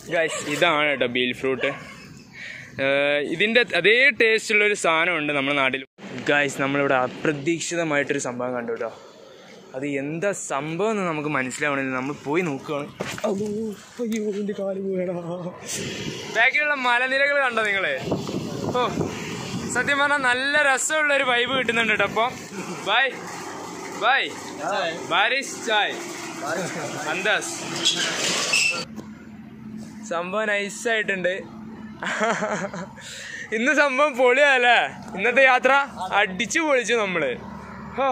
Guys ഇതാണ് കേട്ടോ ബീൽ fruit ഇതിന്റെ അതേ ടേസ്റ്റ് ഉള്ള ഒരു സാധനമുണ്ട് നമ്മുടെ നാട്ടിൽ ഗൈസ് നമ്മളിവിടെ അപ്രതീക്ഷിതമായിട്ടൊരു സംഭവം കണ്ടു കേട്ടോ അത് എന്താ സംഭവം എന്ന് നമുക്ക് മനസ്സിലാവണില്ല നമ്മൾ പോയി നോക്കുകയാണ് അയ്യോ, അയ്യോ, എന്റെ കാല് പോയടാ. ബാക്കിലുള്ള മലനിരകൾ കണ്ടോ നിങ്ങള് ഓ സത്യം പറഞ്ഞാൽ നല്ല രസമുള്ള ഒരു വൈബ് കിട്ടുന്നുണ്ട് കേട്ടോ അപ്പൊ ബൈ ബൈ ബാരിസ് ചായ് അന്താസ് സംഭവം നൈസായിട്ടുണ്ട് ഇന്ന് സംഭവം പൊളിയല്ലേ ഇന്നത്തെ യാത്ര അടിച്ചു പൊളിച്ചു നമ്മള് ഹോ.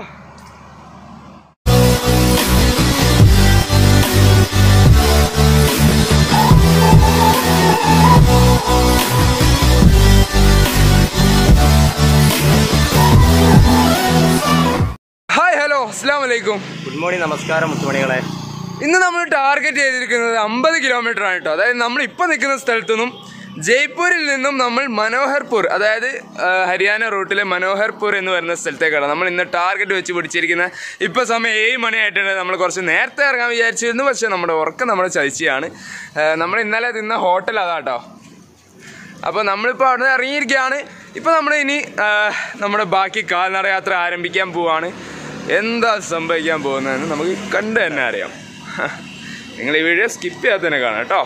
ഹായ് ഹലോ അസ്സാം വലൈക്കും ഗുഡ് മോർണിംഗ് നമസ്കാരം മുത്തുമണികളെ ഇന്ന് നമ്മൾ ടാർഗറ്റ് ചെയ്തിരിക്കുന്നത് അമ്പത് കിലോമീറ്റർ ആണ് കേട്ടോ അതായത് നമ്മൾ ഇപ്പൊ നിൽക്കുന്ന സ്ഥലത്തു നിന്നും ജയ്പൂരിൽ നിന്നും നമ്മൾ മനോഹർപൂർ അതായത് ആ, ഹരിയാന റൂട്ടിലെ മനോഹർപൂർ എന്ന് പറയുന്ന സ്ഥലത്തേക്കാണ് നമ്മൾ ഇന്ന് ടാർഗറ്റ് വെച്ച് പിടിച്ചിരിക്കുന്നത് ഇപ്പൊ സമയം ഏഴ് മണിയായിട്ടുണ്ട് നമ്മൾ കുറച്ച് നേരത്തെ ഇറങ്ങാൻ വിചാരിച്ചിരുന്നു പക്ഷെ നമ്മുടെ ഉറക്കം നമ്മുടെ ചതിച്ചാണ് നമ്മൾ ഇന്നലെ തിന്ന ഹോട്ടൽ അതാട്ടോ അപ്പോൾ നമ്മളിപ്പോൾ അവിടെ നിന്ന് ഇറങ്ങിയിരിക്കുകയാണ് ഇപ്പോൾ നമ്മൾ ഇനി ആ, നമ്മുടെ ബാക്കി കാൽനട യാത്ര ആരംഭിക്കാൻ പോവാണ് എന്താ സംഭവിക്കാൻ പോകുന്നതെന്ന് നമുക്ക് കണ്ടു തന്നെ അറിയാം നിങ്ങൾ ഈ വീഡിയോ സ്കിപ്പ് ചെയ്യാതെ തന്നെ കാണാം കേട്ടോ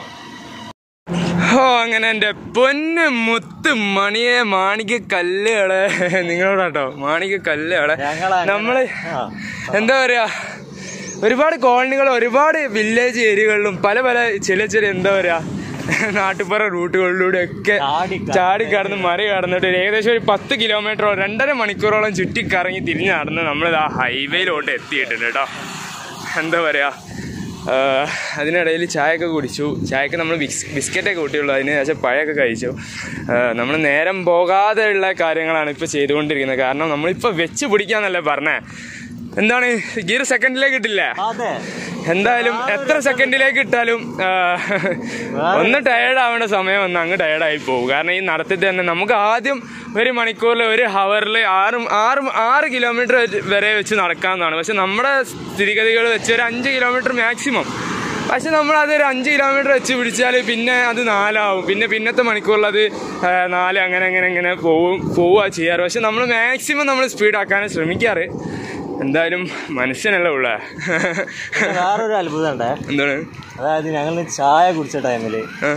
ഓ അങ്ങനെ എൻ്റെ പൊന്ന് മുത്ത് മണിയെ മാണിക്ക കല്ലുകളെ നിങ്ങളോടാട്ടോ മാണിക്ക കല്ലുകളെ ഞങ്ങളങ്ങനെ- നമ്മള് ആ. എന്താ പറയാ ഒരുപാട് കോളനികൾ ഒരുപാട് വില്ലേജ് ഏരിയകളിലും പല പല ചെറിയ ചെറിയ എന്താ പറയാ നാട്ടുപുറ റൂട്ടുകളിലൂടെ ഒക്കെ ചാടി കടന്ന് ചാടി കടന്ന് മറി കടന്നിട്ട് ഒരു ഏകദേശം ഒരു പത്ത് കിലോമീറ്ററോ രണ്ടര മണിക്കൂറോളം ചുറ്റിക്കറങ്ങി തിരിഞ്ഞ് നടന്ന് നമ്മൾ ആ ഹൈവേയിലോട്ട് എത്തിയിട്ടുണ്ട് കേട്ടോ എന്താ പറയാ ആഹ് അതിനിടയിൽ ചായയൊക്കെ കുടിച്ചു ചായക്ക് നമ്മൾ ബിസ് ബിസ്ക്കറ്റൊക്കെ കൂട്ടിയുള്ളൂ അതിന് ശേഷം പഴമൊക്കെ കഴിച്ചു നമ്മൾ നേരം പോകാതെയുള്ള കാര്യങ്ങളാണ് ഇപ്പോൾ ചെയ്തുകൊണ്ടിരിക്കുന്നത് കാരണം നമ്മളിപ്പോൾ വെച്ച് പിടിക്കാന്നല്ലേ പറഞ്ഞേ എന്താണ് ഈ ഒരു സെക്കൻഡിലേക്ക് ഇട്ടില്ലേ അതെ എന്തായാലും എത്ര സെക്കൻഡിലേക്ക് ഇട്ടാലും ആ, ഒന്ന് ടയേർഡ് ആവേണ്ട സമയം വന്ന് അങ്ങ് ടയേർഡായി പോകും കാരണം ഈ നടത്തിട്ട് തന്നെ നമുക്ക് ആദ്യം ഒരു മണിക്കൂറിൽ ഒരു ഹവറിൽ ആറ് ആറ് ആറ് കിലോമീറ്റർ വരെ വെച്ച് നടക്കാവുന്നതാണ് പക്ഷെ നമ്മുടെ സ്ഥിതിഗതികൾ വെച്ച് ഒരു അഞ്ച് കിലോമീറ്റർ മാക്സിമം പക്ഷെ നമ്മൾ അതൊരു അഞ്ച് കിലോമീറ്റർ വെച്ച് പിടിച്ചാൽ പിന്നെ അത് നാലാവും പിന്നെ പിന്നത്തെ മണിക്കൂറിൽ അത് ആ, നാല് അങ്ങനെ അങ്ങനെ അങ്ങനെ പോവും പോവുക ചെയ്യാറ് പക്ഷെ നമ്മൾ മാക്സിമം നമ്മൾ സ്പീഡാക്കാനും ശ്രമിക്കാറ് എന്തായാലും മനുഷ്യനല്ല ഉള്ള പിന്നെ വേറൊരു അത്ഭുതം ഉണ്ടേ എന്താണ് അതായത് ഞങ്ങൾ ചായ കുടിച്ച ടൈമില് ആ.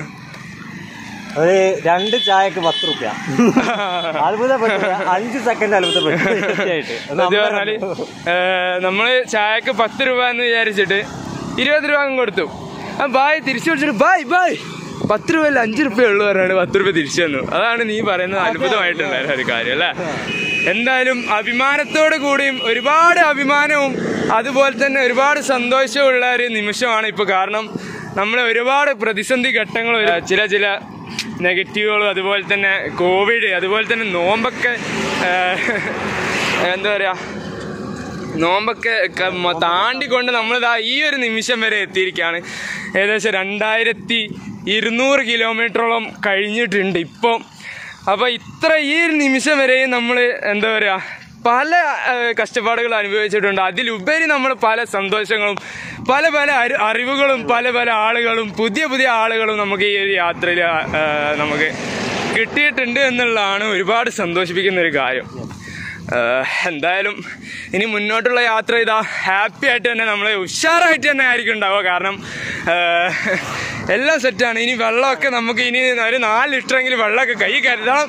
ഒരു രണ്ട് ചായക്ക് പത്ത് റുപ്യ അത്ഭുതപ്പെട്ടു അഞ്ച് സെക്കൻഡ് അത്ഭുതപ്പെട്ടു തീർച്ചയായിട്ട് ഒന്ന് സത്യം അമ്പത് പറഞ്ഞാല് ഏ, നമ്മള് ചായക്ക് പത്ത് രൂപ എന്ന് വിചാരിച്ചിട്ട് ഇരുപത് രൂപ അങ്ങ് കൊടുത്തു ആ ബായ് തിരിച്ചു വിളിച്ചിട്ട് ബായ് ബായ് പത്ത് രൂപ അല്ല അഞ്ച് രൂപ ഉള്ളു പറഞ്ഞാണ് പത്ത് രൂപ തിരിച്ചു തന്നു അതാണ് നീ പറയുന്നത് അത്ഭുതമായിട്ടുള്ള ഒരു കാര്യം അല്ലേ എന്തായാലും അഭിമാനത്തോടു കൂടിയും ഒരുപാട് അഭിമാനവും അതുപോലെ തന്നെ ഒരുപാട് സന്തോഷമുള്ള ഒരു നിമിഷമാണ് ഇപ്പൊ കാരണം നമ്മൾ ഒരുപാട് പ്രതിസന്ധി ഘട്ടങ്ങൾ ചില ചില നെഗറ്റീവുകളും അതുപോലെ തന്നെ കോവിഡ് അതുപോലെ തന്നെ നോമ്പൊക്കെ ആ, എന്താ പറയാ നോമ്പൊക്കെ ക- മ- താണ്ടിക്കൊണ്ട് നമ്മളിതാ ഈ ഒരു നിമിഷം വരെ എത്തിയിരിക്കുകയാണ് ഏകദേശം രണ്ടായിരത്തി ഇരുന്നൂറ് കിലോമീറ്ററോളം കഴിഞ്ഞിട്ടുണ്ട് ഇപ്പം അപ്പോൾ ഇത്ര ഈ ഒരു നിമിഷം വരെയും നമ്മൾ എന്താ പറയുക പല ആ, കഷ്ടപ്പാടുകൾ അനുഭവിച്ചിട്ടുണ്ട് അതിലുപരി നമ്മൾ പല സന്തോഷങ്ങളും പല പല അരി- അറിവുകളും പല പല ആളുകളും പുതിയ പുതിയ ആളുകളും നമുക്ക് ഈ ഒരു യാത്രയിൽ ആ, നമുക്ക് കിട്ടിയിട്ടുണ്ട് എന്നുള്ളതാണ് ഒരുപാട് സന്തോഷിപ്പിക്കുന്ന ഒരു കാര്യം ആഹ് എന്തായാലും ഇനി മുന്നോട്ടുള്ള യാത്ര ഇതാ ഹാപ്പി ആയിട്ട് തന്നെ നമ്മൾ ഉഷാറായിട്ട് തന്നെ ആയിരിക്കും ഉണ്ടാവുക കാരണം ആഹ് എല്ലാം സെറ്റാണ് ഇനി വെള്ളമൊക്കെ നമുക്ക് ഇനി ഒരു നാല് ലിറ്ററെങ്കിലും വെള്ളമൊക്കെ കൈ കരുതണം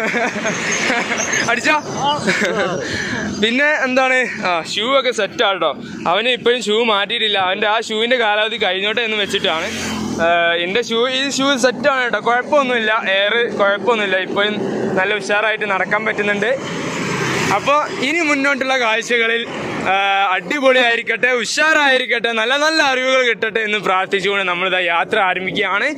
അടിച്ചാ പിന്നെ എന്താണ് ആ ഷൂ ഒക്കെ സെറ്റാട്ടോ അവന് ഇപ്പോഴും ഷൂ മാറ്റിയിട്ടില്ല അവൻ്റെ ആ ഷൂവിൻ്റെ കാലാവധി കഴിഞ്ഞോട്ടെ എന്ന് വെച്ചിട്ടാണ് ആഹ് എൻ്റെ ഷൂ ഈ ഷൂ സെറ്റാണ് കേട്ടോ കുഴപ്പമൊന്നുമില്ല എയർ കുഴപ്പമൊന്നുമില്ല ഇപ്പോഴും നല്ല ഉഷാറായിട്ട് നടക്കാൻ പറ്റുന്നുണ്ട് അപ്പോൾ ഇനി മുന്നോട്ടുള്ള കാഴ്ചകളിൽ ആ, അടിപൊളിയായിരിക്കട്ടെ ഉഷാറായിരിക്കട്ടെ നല്ല നല്ല അറിവുകൾ കിട്ടട്ടെ എന്ന് പ്രാർത്ഥിച്ചുകൊണ്ട് നമ്മളിതാ യാത്ര ആരംഭിക്കുകയാണ്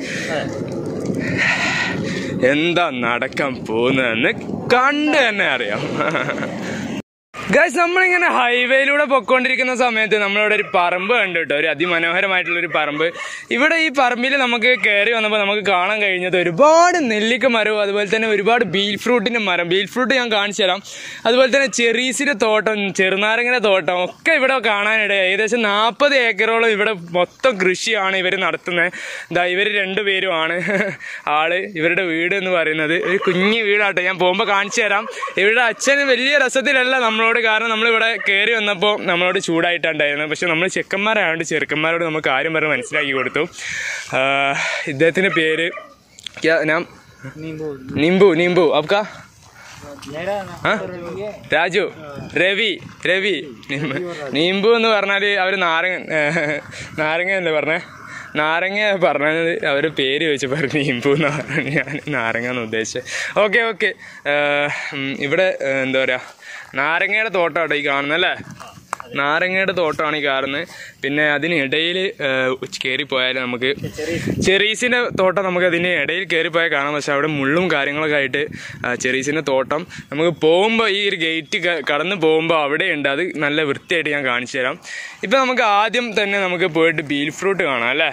എന്താ നടക്കാൻ പോകുന്നതെന്ന് കണ്ട് തന്നെ അറിയാം ഗൈസ് നമ്മളിങ്ങനെ ഹൈവേയിലൂടെ പൊക്കോണ്ടിരിക്കുന്ന സമയത്ത് നമ്മളിവിടെ ഒരു പറമ്പ് കണ്ടു കേട്ടോ ഒരു അതിമനോഹരമായിട്ടുള്ള ഒരു പറമ്പ് ഇവിടെ ഈ പറമ്പിൽ നമുക്ക് കയറി വന്നപ്പോൾ നമുക്ക് കാണാൻ കഴിഞ്ഞത് ഒരുപാട് നെല്ലിക്ക മരവും അതുപോലെ തന്നെ ഒരുപാട് ബീൽ ഫ്രൂട്ടിന്റെ മരം ബീൽ ഫ്രൂട്ട് ഞാൻ കാണിച്ചു തരാം അതുപോലെ തന്നെ ചെറീസിന്റെ തോട്ടം ചെറുനാരങ്ങയുടെ തോട്ടം ഒക്കെ ഇവിടെ കാണാനിടയായി ഏകദേശം നാൽപ്പത് ഏക്കറോളം ഇവിടെ മൊത്തം കൃഷിയാണ് ഇവർ നടത്തുന്നത് ഇതാ ഇവർ രണ്ടുപേരുമാണ് ആള് ഇവരുടെ വീട് എന്ന് പറയുന്നത് ഒരു കുഞ്ഞു വീടാട്ടെ ഞാൻ പോകുമ്പോൾ കാണിച്ചു തരാം ഇവരുടെ അച്ഛന് വലിയ രസത്തിലല്ല നമ്മളോട് കാരണം നമ്മളിവിടെ കയറി വന്നപ്പോൾ നമ്മളോട് ചൂടായിട്ടുണ്ടായിരുന്നു പക്ഷെ നമ്മൾ ചെക്കന്മാരായതുകൊണ്ട് ചെറുക്കന്മാരോട് നമുക്ക് കാര്യം പറഞ്ഞ് മനസ്സിലാക്കി കൊടുത്തു ആഹ് ഇദ്ദേഹത്തിന്റെ പേര് ക്യാ നാം നിംബു നിംബു അബ്കാ ആ? രാജു രവി രവി നിം- നീമ്പു എന്ന് പറഞ്ഞാൽ അവർ നാരങ്ങ നാരങ്ങ അല്ലേ പറഞ്ഞേ നാരങ്ങ പറഞ്ഞത് അവർ പേര് ചോദിച്ചപ്പോൾ നീമ്പു എന്ന് പറഞ്ഞു ഞാൻ നാരങ്ങ എന്ന് ഉദ്ദേശിച്ചത് ഓക്കെ ഓക്കെ ഇവിടെ ഏ, എന്താ പറയുക നാരങ്ങയുടെ തോട്ടമാട്ടോ ഈ കാണുന്നത് അല്ലേ നാരങ്ങയുടെ തോട്ടമാണ് ഈ കാണുന്നത് പിന്നെ അതിനിടയിൽ കയറി പോയാൽ നമുക്ക് ചെറീസിന്റെ തോട്ടം നമുക്ക് അതിന് ഇടയിൽ കയറി പോയാൽ കാണാം പക്ഷെ അവിടെ മുള്ളും കാര്യങ്ങളൊക്കെ ആയിട്ട് ആ, ചെറീസിന്റെ തോട്ടം നമുക്ക് പോകുമ്പോൾ ഈ ഒരു ഗേറ്റ് കടന്ന് പോകുമ്പോൾ അവിടെ ഉണ്ട് അത് നല്ല വൃത്തിയായിട്ട് ഞാൻ കാണിച്ചു തരാം ഇപ്പം നമുക്ക് ആദ്യം തന്നെ നമുക്ക് പോയിട്ട് ബീൽ ഫ്രൂട്ട് കാണാം അല്ലേ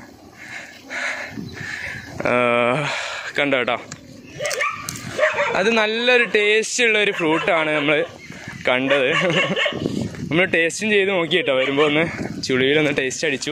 ആ, കണ്ടോ കേട്ടോ അത് നല്ലൊരു ടേസ്റ്റ് ഉള്ള ഒരു ഫ്രൂട്ടാണ് നമ്മൾ കണ്ടത് നമ്മൾ ടേസ്റ്റും ചെയ്ത് നോക്കി കേട്ടോ വരുമ്പോൾ ഒന്ന് ചുളിയിലൊന്ന് ടേസ്റ്റ് അടിച്ചു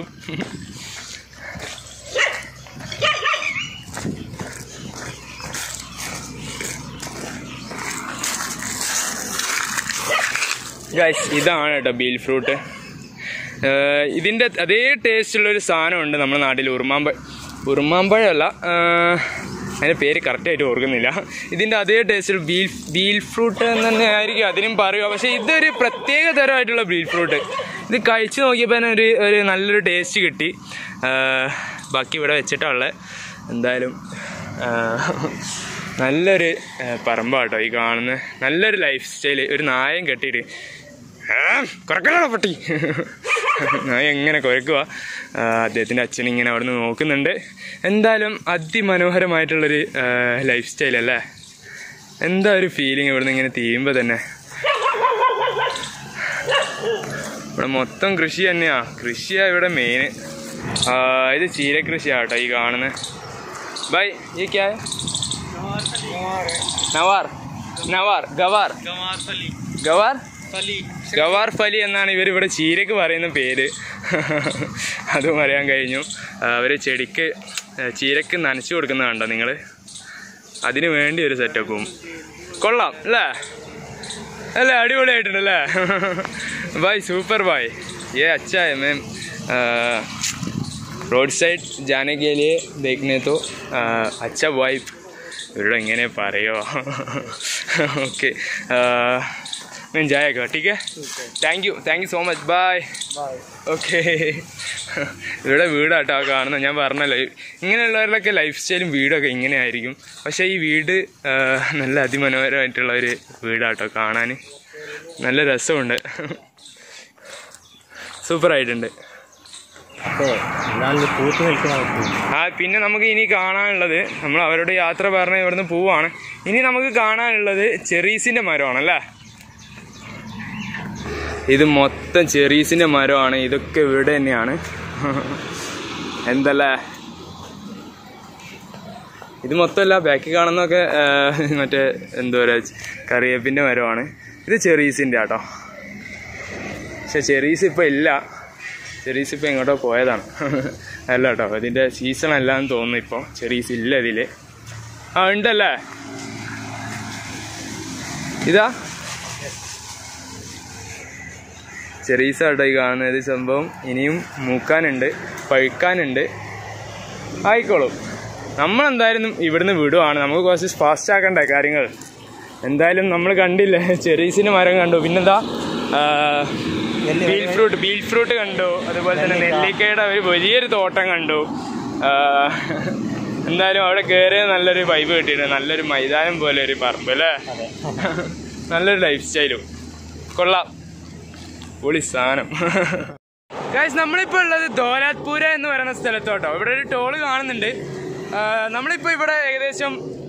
ഗൈസ് ഇതാണ് കേട്ടോ ബീൽ ഫ്രൂട്ട് ഇതിൻ്റെ അതേ ടേസ്റ്റുള്ള ഒരു സാധനമുണ്ട് നമ്മുടെ നാട്ടിൽ ഉറുമാമ്പഴ ഉറുമാമ്പഴമല്ല ഏഹ്, അതിൻ്റെ പേര് കറക്റ്റായിട്ട് ഓർക്കുന്നില്ല ഇതിൻ്റെ അതേ ടേസ്റ്റിൽ ബീൽ ബീൽ ഫ്രൂട്ട് എന്ന് തന്നെ ആയിരിക്കും അതിനും പറയുക പക്ഷേ ഇതൊരു പ്രത്യേക തരമായിട്ടുള്ള ബീൽ ഫ്രൂട്ട് ഇത് കഴിച്ച് നോക്കിയപ്പോൾ തന്നെ ഒരു ഒരു നല്ലൊരു ടേസ്റ്റ് കിട്ടി ഏഹ്, ബാക്കി ഇവിടെ വെച്ചിട്ടുള്ള എന്തായാലും ഏഹ്, നല്ലൊരു ഏഹ്, പറമ്പാട്ടോ ഈ കാണുന്ന നല്ലൊരു ലൈഫ് സ്റ്റൈല് ഒരു നായം കെട്ടിയിട്ട് കുറക്കലാണോ പട്ടി ഞാൻ എങ്ങനെ കുരക്കുക അദ്ദേഹത്തിൻ്റെ അച്ഛൻ ഇങ്ങനെ അവിടെ നിന്ന് നോക്കുന്നുണ്ട് എന്തായാലും അതിമനോഹരമായിട്ടുള്ളൊരു ലൈഫ് സ്റ്റൈൽ അല്ലേ എന്താ ഒരു ഫീലിംഗ് ഇവിടുന്ന് ഇങ്ങനെ തീയുമ്പോൾ തന്നെ ഇവിടെ മൊത്തം കൃഷി തന്നെയാ കൃഷിയാ ഇവിടെ മെയിൻ ഇത് ചീരകൃഷിയാ കേട്ടോ ഈ കാണുന്നത് ബൈ ഈ ക്യാ है? നവാർ നവാർ ഗവാർ ഗവാർ ഗവാർ ഫലി എന്നാണ് ഇവർ ഇവിടെ ചീരക്ക് പറയുന്ന പേര് അതും അറിയാൻ കഴിഞ്ഞു അവർ ചെടിക്ക് ആ, ചീരക്ക് നനച്ചു കൊടുക്കുന്ന കണ്ടോ നിങ്ങൾ അതിന് വേണ്ടി ഒരു സെറ്റപ്പും കൊള്ളാം അല്ലേ അല്ലേ അടിപൊളിയായിട്ടുണ്ട് അല്ലേ ബായ് സൂപ്പർ ബായ് ये अच्छा है मैम रोड साइड जाने के लिए देखने तो आ, अच्छा वाइफ ഇവരോട് എങ്ങനെ പറയോ ഓക്കെ ഞാൻ ജായേക്കാം ടീക്ക് thank you thank you so much bye okay ഇവിടെ വീടാട്ടോ ആ കാണുന്നത് ഞാൻ പറഞ്ഞല്ലോ ഇങ്ങനെയുള്ളവരുടെയൊക്കെ ലൈഫ് സ്റ്റൈലും വീടൊക്കെ ഇങ്ങനെ ആയിരിക്കും പക്ഷേ ഈ വീട് ആ, നല്ല അതിമനോഹരമായിട്ടുള്ള ഒരു വീടാട്ടോ കാണാൻ നല്ല രസമുണ്ട് സൂപ്പറായിട്ടുണ്ട് നല്ല പൂത്ത് നിൽക്കുന്ന ആ പിന്നെ നമുക്ക് ഇനി കാണാനുള്ളത് നമ്മൾ അവരോട് യാത്ര പറഞ്ഞ് ഇവിടുന്ന് പോവാണ് ഇനി നമുക്ക് കാണാനുള്ളത് ചെറീസിന്റെ മരമാണല്ലേ ഇത് മൊത്തം ചെറീസിന്റെ മരമാണ് ഇതൊക്കെ ഇവിടെ തന്നെയാണ് എന്തല്ലേ ഇത് മൊത്തമല്ല ബാക്കി കാണുന്നതൊക്കെ ആ, മറ്റേ എന്താ പറയുക കറിവേപ്പിന്റെ മരമാണ് ഇത് ചെറീസിന്റെ ആട്ടോ പക്ഷെ ചെറീസ് ഇപ്പൊ ഇല്ല ചെറീസ് ഇപ്പൊ എങ്ങോട്ടോ പോയതാണ് അല്ല കേട്ടോ ഇതിന്റെ സീസൺ അല്ലാന്ന് തോന്നുന്നു ഇപ്പൊ ചെറീസ് ഇല്ല ഇതില് ആ ഉണ്ടല്ലേ ഇതാ ചെറീസ് ആട്ടോ ഈ കാണുന്നത് ഈ സംഭവം ഇനിയും മൂക്കാനുണ്ട് പഴുക്കാനുണ്ട് ആയിക്കോളും നമ്മളെന്തായാലും ഇവിടുന്ന് വിടുവാണ് നമുക്ക് കുറച്ച് ഫാസ്റ്റ് ആക്കണ്ടേ കാര്യങ്ങൾ എന്തായാലും നമ്മൾ കണ്ടില്ലേ ചെറീസിന്റെ മരം കണ്ടു പിന്നെന്താ ആ, ബീൽ ഫ്രൂട്ട് ബീൽ ഫ്രൂട്ട് കണ്ടു അതുപോലെ തന്നെ നെല്ലിക്കയുടെ ഒരു വലിയൊരു തോട്ടം കണ്ടു ആ, എന്തായാലും അവിടെ കയറിയ നല്ലൊരു വൈബ് കിട്ടിയിട്ടുണ്ട് നല്ലൊരു മൈതാനം പോലെ ഒരു പറമ്പ് അല്ലേ നല്ലൊരു ലൈഫ് സ്റ്റൈലും കൊള്ളാം പൊളി സാധനം ഗൈസ് നമ്മളിപ്പോൾ ഉള്ളത് ദോലാത്പൂര എന്ന് പറയുന്ന സ്ഥലത്തോട്ടോ ഇവിടെ ഒരു ടോള് കാണുന്നുണ്ട് ആ, നമ്മളിപ്പോൾ ഇവിടെ ഏകദേശം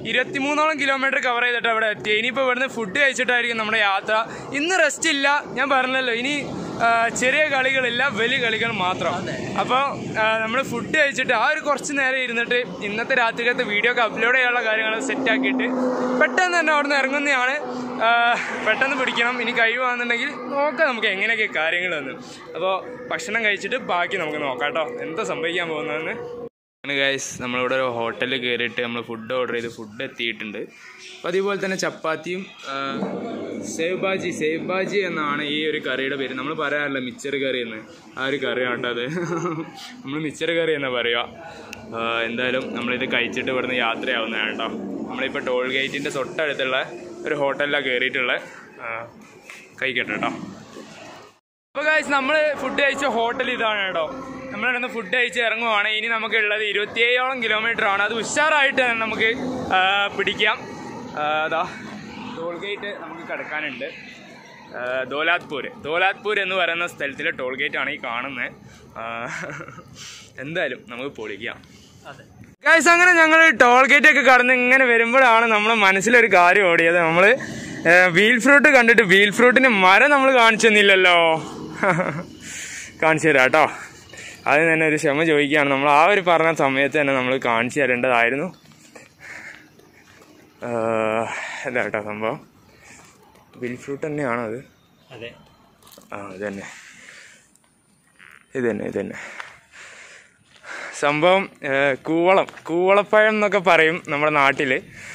ഇരുപത്തിമൂന്നോളം കിലോമീറ്റർ കവർ ചെയ്തിട്ട് അവിടെ എത്തി ഇനിയിപ്പോൾ ഇവിടുന്ന് ഫുഡ് കഴിച്ചിട്ടായിരിക്കും നമ്മുടെ യാത്ര ഇന്ന് റെസ്റ്റ് ഇല്ല ഞാൻ പറഞ്ഞല്ലോ ഇനി ആ, ചെറിയ കളികളില്ല വലിയ കളികൾ മാത്രം അപ്പോൾ നമ്മൾ ഫുഡ് കഴിച്ചിട്ട് ആ ഒരു കുറച്ച് നേരം ഇരുന്നിട്ട് ഇന്നത്തെ രാത്രിക്കത്തെ വീഡിയോ ഒക്കെ അപ്ലോഡ് ചെയ്യാനുള്ള കാര്യങ്ങൾ സെറ്റ് ആക്കിയിട്ട് പെട്ടെന്ന് തന്നെ അവിടെ നിന്ന് ഇറങ്ങുന്നതാണ് ആ, പെട്ടെന്ന് പിടിക്കണം ഇനി കഴിയുവാണെന്നുണ്ടെങ്കിൽ നോക്കാം നമുക്ക് എങ്ങനെയൊക്കെ കാര്യങ്ങൾ വന്ന് അപ്പോൾ ഭക്ഷണം കഴിച്ചിട്ട് ബാക്കി നമുക്ക് നോക്കാം കേട്ടോ എന്താ സംഭവിക്കാൻ പോകുന്നതെന്ന് അങ്ങനെ ഗൈസ് നമ്മളിവിടെ ഒരു ഹോട്ടലിൽ കയറിയിട്ട് നമ്മൾ ഫുഡ് ഓർഡർ ചെയ്ത് ഫുഡ് എത്തിയിട്ടുണ്ട് അപ്പോൾ അതേപോലെ തന്നെ ചപ്പാത്തിയും ആ, സേവ് ബാജി സേവ് ബാജി എന്നാണ് ഈ ഒരു കറിയുടെ പേര് നമ്മൾ പറയാറില്ല മിച്ചർ കറി എന്ന് ആ ഒരു കറിയാണ് കേട്ടോ അത് നമ്മൾ മിച്ചർ കറി എന്നാ പറയുക ആ, എന്തായാലും നമ്മളിത് കഴിച്ചിട്ട് ഇവിടുന്ന് യാത്രയാവുന്നതാണ് കേട്ടോ നമ്മളിപ്പോൾ ടോൾ ഗേറ്റിൻ്റെ തൊട്ടടുത്തുള്ള ഒരു ഹോട്ടലിലാണ് കയറിയിട്ടുള്ളത് കഴിക്കട്ടെ കേട്ടോ അപ്പോൾ ഗൈസ് നമ്മൾ ഫുഡ് കഴിച്ച ഹോട്ടൽ ഇതാണ് കേട്ടോ നമ്മളിവിടുന്ന് ഫുഡ് കഴിച്ച് ഇറങ്ങുവാണ് ഇനി നമുക്ക് ഉള്ളത് ഇരുപത്തിയേഴോളം കിലോമീറ്റർ ആണ് അത് ഉഷാറായിട്ട് തന്നെ നമുക്ക് ആ, പിടിക്കാം ആ, അതാ ടോൾ ഗേറ്റ് നമുക്ക് കിടക്കാനുണ്ട് ആ, ദോലാത്പൂർ ദോലാത്പൂർ എന്ന് പറയുന്ന സ്ഥലത്തിലെ ടോൾ ഗേറ്റ് ആണ് ഈ കാണുന്നത് എന്തായാലും നമുക്ക് പൊളിക്കാം ഗൈസ് അങ്ങനെ ഞങ്ങൾ ടോൾ ഗേറ്റ് ഒക്കെ കടന്ന് ഇങ്ങനെ വരുമ്പോഴാണ് നമ്മുടെ മനസ്സിലൊരു കാര്യം ഓടിയത് നമ്മൾ വീൽ ഫ്രൂട്ട് കണ്ടിട്ട് വീൽ ഫ്രൂട്ടിന് മരം നമ്മൾ കാണിച്ചു തന്നില്ലല്ലോ കാണിച്ചു തരാം കേട്ടോ അതിന് തന്നെ ഒരു ക്ഷമ ചോദിക്കുകയാണ് നമ്മൾ ആ ഒരു പറഞ്ഞ സമയത്ത് തന്നെ നമ്മൾ കാണിച്ചു തരേണ്ടതായിരുന്നു ആഹ്, ഇതാ കേട്ടോ സംഭവം വീൽ ഫ്രൂട്ട് തന്നെയാണോ അത് അതെ ആ ഇത് തന്നെ ഇത് തന്നെ ഇത് തന്നെ സംഭവം ഏഹ്, കൂവളം കൂവളപ്പഴം എന്നൊക്കെ പറയും നമ്മുടെ നാട്ടിൽ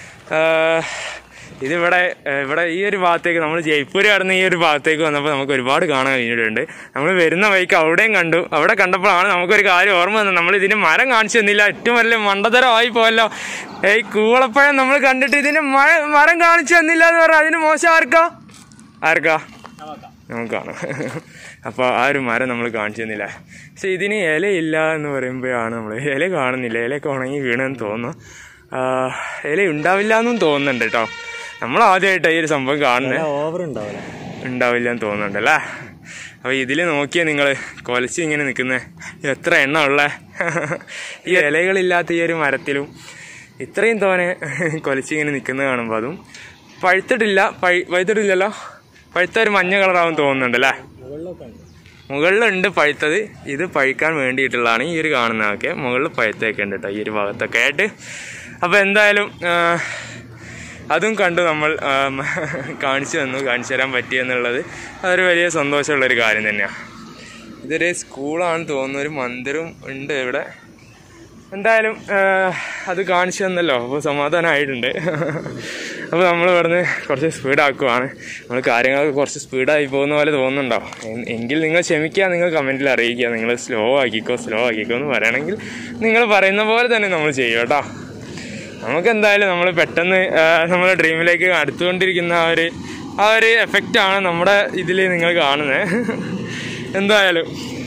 ഇതിവിടെ ഏഹ്, ഇവിടെ ഈ ഒരു ഭാഗത്തേക്ക് നമ്മൾ ജയ്പൂർ കടന്ന് ഈ ഒരു ഭാഗത്തേക്ക് വന്നപ്പോൾ നമുക്ക് ഒരുപാട് കാണാൻ കഴിഞ്ഞിട്ടുണ്ട് നമ്മൾ വരുന്ന വഴിക്ക് അവിടെയും കണ്ടു അവിടെ കണ്ടപ്പോഴാണ് നമുക്കൊരു കാര്യം ഓർമ്മ വന്നത് നമ്മൾ ഇതിന് മരം കാണിച്ചു തന്നില്ല ഏറ്റവും വലിയ മണ്ടതരമായി പോയല്ലോ ഏയ് കൂവളപ്പഴം നമ്മൾ കണ്ടിട്ട് ഇതിന് മഴ മരം കാണിച്ചു തന്നില്ല എന്ന് പറഞ്ഞാൽ അതിന് മോശം ആർക്കാ ആർക്കാ നമുക്കാണ് അപ്പോൾ ആ ഒരു മരം നമ്മൾ കാണിച്ചു തന്നില്ല പക്ഷെ ഇതിന് ഇലയില്ല എന്ന് പറയുമ്പോഴാണ് നമ്മൾ ഇല കാണുന്നില്ല ഇലയൊക്കെ ഉണങ്ങി വീണെന്ന് തോന്നുന്നു ആ, ഇല ഉണ്ടാവില്ല എന്നും തോന്നുന്നുണ്ട് കേട്ടോ നമ്മൾ ആദ്യമായിട്ടാണ് ഈ ഒരു സംഭവം കാണുന്നത് ഓവർ ഉണ്ടാവില്ല ഉണ്ടാവില്ല എന്ന് തോന്നുന്നുണ്ട് അല്ലേ അപ്പോൾ ഇതിൽ നോക്കിയാൽ നിങ്ങൾ കൊലച്ച് ഇങ്ങനെ നിൽക്കുന്നത് എത്ര എണ്ണ ഉള്ള ഈ ഇലകളില്ലാത്ത ഈ ഒരു മരത്തിലും ഇത്രയും തോനെ കൊലച്ച് ഇങ്ങനെ നിൽക്കുന്നത് കാണുമ്പോൾ അതും പഴുത്തിട്ടില്ല പഴു പഴുത്തിട്ടില്ലല്ലോ പഴുത്ത ഒരു മഞ്ഞ കളറാവും തോന്നുന്നുണ്ട് അല്ലേ മുകളിലൊക്കെ ഉണ്ട് മുകളിലുണ്ട് പഴുത്തത് ഇത് പഴുക്കാൻ വേണ്ടിയിട്ടുള്ളതാണ് ഈ ഒരു കാണുന്നതൊക്കെ മുകളിൽ പഴുത്തൊക്കെ ഉണ്ട് കേട്ടോ ഈ ഒരു ഭാഗത്തൊക്കെ ആയിട്ട് അപ്പോൾ എന്തായാലും ആ, അതും കണ്ടു നമ്മൾ ആ, കാണിച്ചു തന്നു കാണിച്ചു തരാൻ പറ്റിയെന്നുള്ളത് അതൊരു വലിയ സന്തോഷമുള്ളൊരു കാര്യം തന്നെയാണ് ഇതൊരു സ്കൂളാണെന്ന് തോന്നുന്നു ഒരു മന്ദിരം ഉണ്ട് ഇവിടെ എന്തായാലും ആ, അത് കാണിച്ചു തന്നല്ലോ അപ്പോൾ സമാധാനമായിട്ടുണ്ട് അപ്പോൾ നമ്മൾ ഇവിടുന്ന് കുറച്ച് സ്പീഡാക്കുവാണ് നമ്മൾ കാര്യങ്ങളൊക്കെ കുറച്ച് സ്പീഡായി പോകുന്ന പോലെ തോന്നുന്നുണ്ടോ എ- എങ്കിൽ നിങ്ങൾ ക്ഷമിക്കുക നിങ്ങൾ കമൻറ്റിൽ അറിയിക്കുക നിങ്ങൾ സ്ലോ ആക്കിക്കോ സ്ലോ ആക്കിക്കോ എന്ന് പറയണമെങ്കിൽ നിങ്ങൾ പറയുന്ന പോലെ തന്നെ നമ്മൾ ചെയ്യും കേട്ടോ നമുക്ക് എന്തായാലും നമ്മൾ പെട്ടെന്ന് ആ, നമ്മുടെ ഡ്രീമിലേക്ക് അടുത്തുകൊണ്ടിരിക്കുന്ന ആ ഒരു ആ ഒരു എഫക്റ്റാണ് നമ്മുടെ ഇതിൽ നിങ്ങൾ കാണുന്നത് എന്തായാലും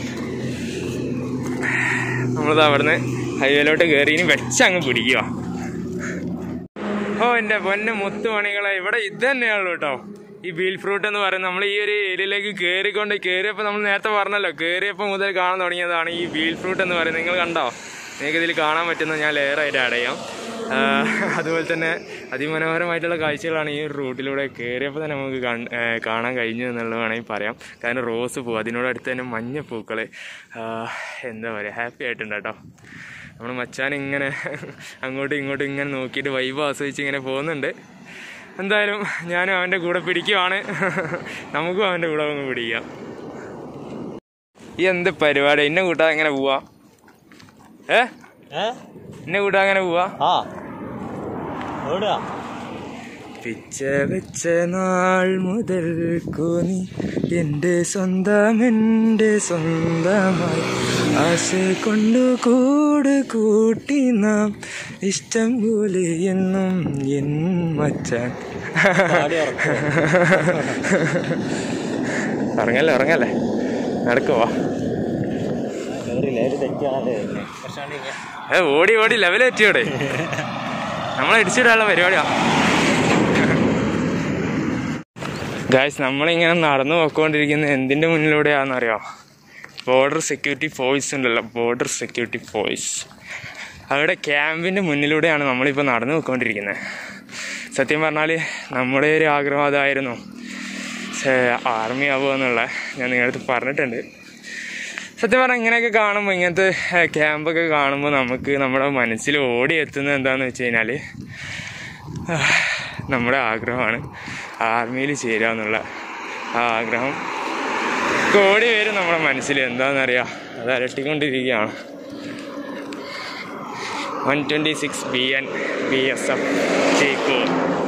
നമ്മളത് അവിടുന്ന് ഹൈവേയിലോട്ട് കയറി ഇനി വെച്ചങ്ങ് പിടിക്കുക ഓ എൻ്റെ പൊന്നെ മുത്തുമണികളെ ഇവിടെ ഇത് തന്നെയാണല്ലോ കേട്ടോ ഈ ബീൽ ഫ്രൂട്ട് എന്ന് പറയുന്നത് നമ്മൾ ഈ ഒരു ഏരിയയിലേക്ക് കയറിക്കൊണ്ട് കയറിയപ്പോൾ നമ്മൾ നേരത്തെ പറഞ്ഞല്ലോ കയറിയപ്പോൾ മുതൽ കാണാൻ തുടങ്ങിയതാണ് ഈ ബീൽ ഫ്രൂട്ട് എന്ന് പറയുന്നത് നിങ്ങൾ കണ്ടോ നിങ്ങൾക്ക് ഇതിൽ കാണാൻ പറ്റുന്ന ഞാൻ ലെയറായിട്ട് അടയാം ആ, അതുപോലെ തന്നെ അതിമനോഹരമായിട്ടുള്ള കാഴ്ചകളാണ് ഈ ഒരു റൂട്ടിലൂടെ കയറിയപ്പോൾ തന്നെ നമുക്ക് കൺ- ഏ, കാണാൻ കഴിഞ്ഞു എന്നുള്ളത് വേണമെങ്കിൽ പറയാം കാരണം റോസ് പൂ അതിനോടടുത്ത് തന്നെ മഞ്ഞപ്പൂക്കൾ എന്താ പറയുക ഹാപ്പി ആയിട്ടുണ്ട് കേട്ടോ നമ്മൾ മച്ചാൻ ഇങ്ങനെ അങ്ങോട്ടും ഇങ്ങോട്ടും ഇങ്ങനെ നോക്കിയിട്ട് വൈബ് ആസ്വദിച്ച് ഇങ്ങനെ പോകുന്നുണ്ട് എന്തായാലും ഞാനും അവൻ്റെ കൂടെ പിടിക്കുവാണ് നമുക്കും അവൻ്റെ കൂടെ അങ്ങ് പിടിക്കാം ഈ എന്ത് പരിപാടി എന്നെ കൂട്ടാ എങ്ങനെ പോവാ ഏ ഏ എന്നെ കൂട്ടാ അങ്ങനെ പോവാ ആ ഓടുക പിച്ച വെച്ച നാൾ മുതൽ കോനി എൻ്റെ സ്വന്തം എൻ്റെ സ്വന്തമായി ആശ കൊണ്ടു കൂട് കൂട്ടി നാം ഇഷ്ടം പോലെ എന്നും എൻ മച്ചാൻ പാടി ഉറക്കുക ഉറങ്ങല്ലേ ഉറങ്ങല്ലേ നടക്കുവാ ലെവൽ തെറ്റാതെ പക്ഷാണ്ട് ഇങ്ങനെ ഏ ഓടി ഓടി ലെവൽ എത്തിയോടെ നമ്മളെ ഇടിച്ചിടാനുള്ള പരിപാടിയാ ഗായ്സ് നമ്മളിങ്ങനെ നടന്നു പോയിക്കൊണ്ടിരിക്കുന്ന എന്തിൻ്റെ മുന്നിലൂടെയാണെന്നറിയോ ബോർഡർ സെക്യൂരിറ്റി ഫോഴ്സ് ഉണ്ടല്ലോ ബോർഡർ സെക്യൂരിറ്റി ഫോഴ്സ് അവിടെ ക്യാമ്പിൻ്റെ മുന്നിലൂടെയാണ് നമ്മളിപ്പോൾ നടന്നു പോയിക്കൊണ്ടിരിക്കുന്നത് സത്യം പറഞ്ഞാൽ നമ്മുടെ ഒരു ആഗ്രഹം അതായിരുന്നു ആർമി ആവുക എന്നുള്ള ഞാൻ നിങ്ങളുടെ അടുത്ത് പറഞ്ഞിട്ടുണ്ട് സത്യം പറഞ്ഞാൽ ഇങ്ങനെയൊക്കെ കാണുമ്പോൾ ഇങ്ങനത്തെ ഏഹ്, ക്യാമ്പൊക്കെ കാണുമ്പോൾ നമുക്ക് നമ്മുടെ മനസ്സിൽ ഓടിയെത്തുന്നത് എന്താണെന്ന് വെച്ച് കഴിഞ്ഞാൽ നമ്മുടെ ആഗ്രഹമാണ് ആർമിയിൽ ചേരുക എന്നുള്ള ആ ആഗ്രഹം കോടി വരും നമ്മുടെ മനസ്സിൽ എന്താണെന്നറിയാം അത് അലട്ടിക്കൊണ്ടിരിക്കുകയാണ് one twenty six B N B S F ചേക്കൂർ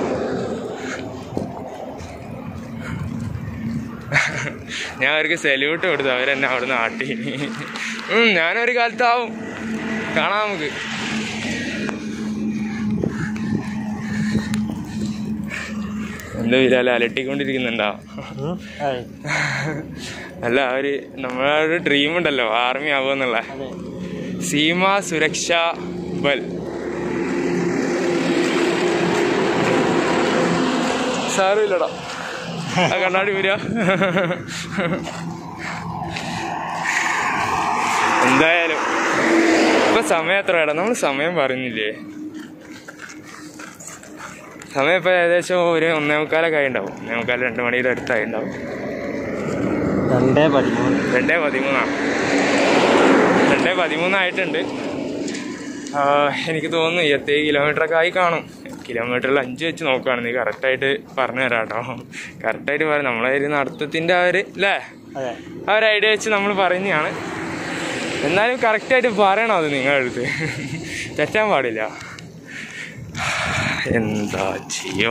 ഞാൻ അവർക്ക് സല്യൂട്ട് കൊടുത്തു അവരെന്നെ അവിടെ നിന്ന് ആട്ടി ഉം, ഞാനൊരു കാലത്താവും കാണാം നമുക്ക് എന്താ വിരാല അലട്ടിക്കൊണ്ടിരിക്കുന്നുണ്ടോ ഉം. ആയി. അല്ല അവര് നമ്മളെ ഒരു ഡ്രീം ഉണ്ടല്ലോ ആർമി ആവുക എന്നുള്ള അതെ സീമ സുരക്ഷ ബൽ സാരമില്ലടാ ആ കണ്ണാടി വരിക എന്തായാലും ഇപ്പൊ സമയം എത്ര ഇടാ നമ്മൾ സമയം പറയുന്നില്ലേ സമയം ഇപ്പൊ ഏകദേശം ഒരു ഒന്നേ മുക്കാലൊക്കെ ആയി ഉണ്ടാവും ഒന്നേ മുക്കാൽ രണ്ട് മണിയുടെ അടുത്തായി ഉണ്ടാവും രണ്ടേ പതിമൂന്ന് രണ്ടേ പതിമൂന്നാണ് രണ്ടേ പതിമൂന്നായിട്ടുണ്ട് ആ, എനിക്ക് തോന്നുന്നു ഇരുപത്തേഴ് കിലോമീറ്റർ ഒക്കെ ആയി കാണും കിലോമീറ്ററിൽ അഞ്ച് വെച്ച് നോക്കുകയാണെങ്കിൽ കറക്റ്റായിട്ട് പറഞ്ഞു തരാം കേട്ടോ കറക്റ്റായിട്ട് പറയാം നമ്മളെ ഒരു നടത്തത്തിൻ്റെ ആ ഒരു അല്ലേ അതെ ആ ഒരു ഐഡിയ വെച്ച് നമ്മൾ പറയുന്നതാണ് എന്നാലും കറക്റ്റായിട്ട് പറയണം അത് നിങ്ങളുടെ അടുത്ത് തെറ്റാൻ പാടില്ല എന്താ ചെയ്യോ